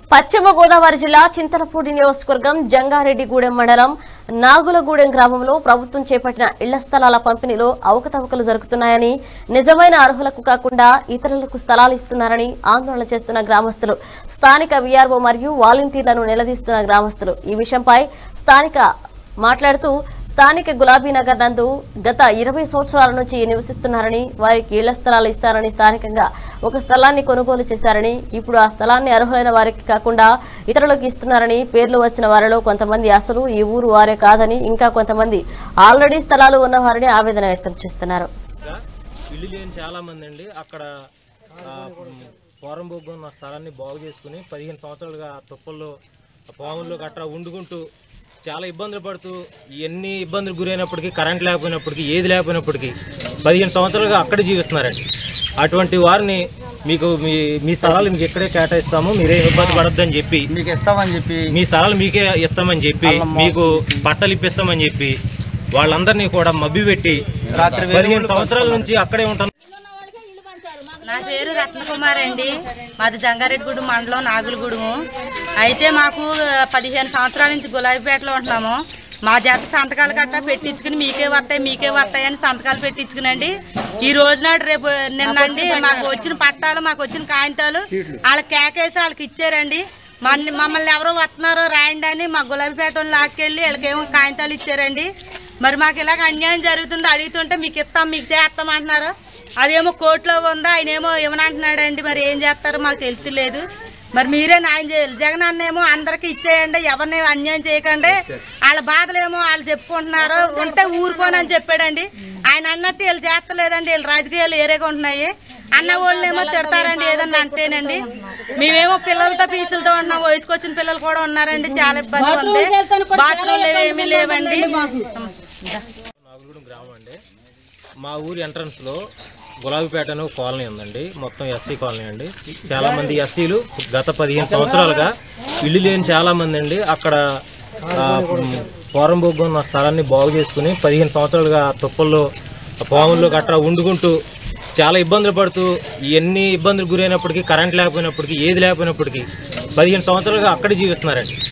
పశ్చిమ గోదావరి జిల్లా చింతలపూడి నియోజకవర్గం జంగారెడ్డిగూడెం మండలం నాగులగూడెం గ్రామంలో ప్రభుత్వం చేపట్టిన ఇళ్ల స్థలాల పంపిణీలో అవకతవకలు జరుగుతున్నాయని నిజమైన అర్హులకు కాకుండా ఇతరులకు స్థలాలు ఇస్తున్నారని ఆందోళన చేస్తున్న గ్రామస్తులు స్థానిక వీఆర్ఓ మరియు వాలంటీర్లను నిలదీస్తున్న గ్రామస్తులు ఈ విషయంపై స్థానిక మాట్లాడుతూ స్థానిక గులాబీ నగర్ నందు గత ఇరవై సంవత్సరాల నుంచి నివసిస్తున్నారని వారికి ఇళ్ల స్థలాలు ఇస్తారని స్థానికంగా ఒక స్థలాన్ని కొనుగోలు చేశారని ఇప్పుడు ఆ స్థలాన్ని అర్హులైన వారికి కాకుండా ఇతరులకు ఇస్తున్నారని పేర్లు వచ్చిన వారిలో కొంతమంది అసలు ఈ ఊరు వారే కాదని ఇంకా కొంతమంది ఆల్రెడీ స్థలాలు ఉన్న వారిని ఆవేదన వ్యక్తం చేస్తున్నారు ఇంకా ఇల్లు లేని చాలా మంది అండి అక్కడ ఆ, పోరంబొగ్గు ఉన్న స్థలాన్ని బాగు చేసుకుని పదిహేను సంవత్సరాలుగా తుప్పల్లో పాముల్లో గట్రా వండుకుంటూ చాలా ఇబ్బందులు పడుతూ ఎన్ని ఇబ్బందులు గురైనప్పటికీ కరెంట్ లేకపోయినప్పటికీ ఏది లేకపోయినప్పటికీ పదిహేను సంవత్సరాలుగా అక్కడ జీవిస్తున్నారండి అటువంటి వారిని మీకు మీ మీ స్థలాలు మీకు ఇక్కడే కేటాయిస్తాము మీరే ఇబ్బంది పడొద్దని చెప్పి మీకు ఇస్తామని చెప్పి మీ స్థలాలు మీకే ఇస్తామని చెప్పి మీకు పట్టలు ఇప్పిస్తామని చెప్పి వాళ్ళందరినీ కూడా మభ్యపెట్టి రాత్రి వేరు పదిహేను సంవత్సరాల నుంచి అక్కడే ఉంటాను నా పేరు రత్నకుమార్ అండి మాది జంగారెడ్డిగూడెం మండలం నాగులగూడెము అయితే మాకు ఆ, పదిహేను సంవత్సరాల నుంచి గులాబీపేటలో ఉంటున్నాము మా చేత సంతకాలు గట్టా పెట్టించుకుని మీకే వస్తాయి మీకే వస్తాయి అని సంతకాలు పెట్టించుకునండి ఈ రోజు నాడు రేపు నిన్నండి మాకు వచ్చిన పట్టాలు మాకు వచ్చిన కాగితాలు వాళ్ళకి కేకేసి వాళ్ళకి ఇచ్చారండి మన మమ్మల్ని ఎవరో వస్తున్నారో రాయండి అని మా గులాబీపేట లాక్కెళ్ళి వీళ్ళకేమో కాగితాలు ఇచ్చారండి మరి మాకు ఇలాగ అన్యాయం జరుగుతుంది అడుగుతుంటే మీకు ఇస్తాం మీకు చేస్తాం అంటున్నారు అదేమో కోర్టులో ఉందా ఆయన ఏమో ఇవ్వనంటున్నాడండి మరి ఏం చేస్తారో మాకు తెలుస్తులేదు మరి మీరే న్యాయం చేయాలి జగన్ అన్నేమో అందరికి ఇచ్చేయండి ఎవరిని అన్యాయం చేయకండి వాళ్ళ బాధలేమో వాళ్ళు చెప్పుకుంటున్నారు ఉంటే ఊరుకోనని చెప్పాడండి ఆయన అన్నట్టు వీళ్ళు చేస్తలేదండి వీళ్ళు రాజకీయాలు ఏరేగా ఉంటున్నాయి అన్న వాళ్ళేమో తిడతారండి ఏదన్నా అంటేనండి మేమేమో పిల్లలతో పీసులతో ఉన్నాం వయసుకు వచ్చిన పిల్లలు కూడా ఉన్నారండి చాలా ఇబ్బంది ఉంది బాత్రూమ్ ఏమీ లేవండి నాగులగూడెం గ్రామం అండి మా ఊరి ఎంట్రన్స్ లో గులాబీపేట అని ఒక కాలనీ ఉందండి మొత్తం ఎస్సీ కాలనీ అండి చాలా మంది ఎస్సీలు గత పదిహేను సంవత్సరాలుగా ఇల్లు లేని చాలా మంది అండి అక్కడ ఆ, పోరంబొగ్గు ఉన్న స్థలాన్ని బాగు చేసుకుని పదిహేను సంవత్సరాలుగా తుప్పల్లో పాముల్లో గట్రా వండుకుంటూ చాలా ఇబ్బందులు పడుతూ ఎన్ని ఇబ్బందులు గురైనప్పటికీ కరెంట్ లేకపోయినప్పటికీ ఏది లేకపోయినప్పటికీ పదిహేను సంవత్సరాలుగా అక్కడ జీవిస్తున్నారండి